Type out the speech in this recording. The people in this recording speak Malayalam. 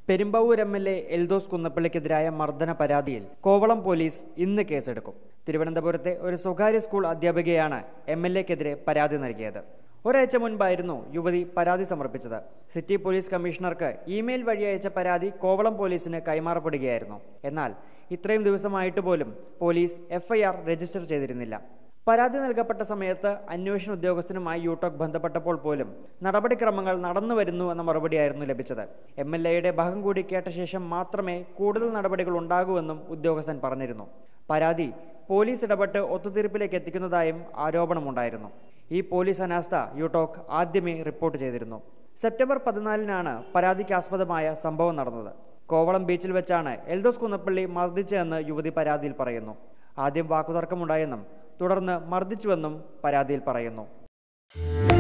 Perumbavoor M L A Eldhose കുന്നപ്പള്ളിക്കെതിരായ മർദ്ദന പരാതിയിൽ കോവളം പോലീസ് ഇന്ന് കേസെടുക്കും തിരുവനന്തപുരത്തെ ഒരു സ്വകാര്യ സ്കൂൾ അധ്യാപികയാണ് എം എൽ എക്കെതിരെ പരാതി നൽകിയത് ഒരാഴ്ച മുൻപായിരുന്നു യുവതി പരാതി സമർപ്പിച്ചത് സിറ്റി പോലീസ് കമ്മീഷണർക്ക് ഇമെയിൽ വഴി അയച്ച പരാതി കോവളം പോലീസിന് കൈമാറപ്പെടുകയായിരുന്നു എന്നാൽ ഇത്രയും ദിവസമായിട്ട് പോലും പോലീസ് എഫ്ഐആർ രജിസ്റ്റർ ചെയ്തിരുന്നില്ല പരാതി നൽകപ്പെട്ട സമയത്ത് അന്വേഷണ ഉദ്യോഗസ്ഥനുമായി യൂട്ടോക് ബന്ധപ്പെട്ടപ്പോൾ പോലും നടപടിക്രമങ്ങൾ നടന്നു വരുന്നു എന്ന മറുപടിയായിരുന്നു ലഭിച്ചത് എം എൽ എയുടെ ഭാഗം കൂടി കേട്ട ശേഷം മാത്രമേ കൂടുതൽ നടപടികൾ ഉണ്ടാകൂവെന്നും ഉദ്യോഗസ്ഥൻ പറഞ്ഞിരുന്നു പരാതി പോലീസ് ഇടപെട്ട് ഒത്തുതീർപ്പിലേക്ക് എത്തിക്കുന്നതായും ആരോപണമുണ്ടായിരുന്നു ഈ പോലീസ് അനാസ്ഥ യൂട്ടോക് ആദ്യമേ റിപ്പോർട്ട് ചെയ്തിരുന്നു സെപ്റ്റംബർ പതിനാലിനാണ് പരാതിക്കാസ്പദമായ സംഭവം നടന്നത് കോവളം ബീച്ചിൽ വെച്ചാണ് എൽദോസ് കുന്നപ്പള്ളി മർദ്ദിച്ചതെന്ന് യുവതി പരാതിയിൽ പറയുന്നു ആദ്യം വാക്കുതർക്കമുണ്ടായെന്നും തുടർന്ന് മർദ്ദിച്ചുവെന്നും പരാതിയിൽ പറയുന്നു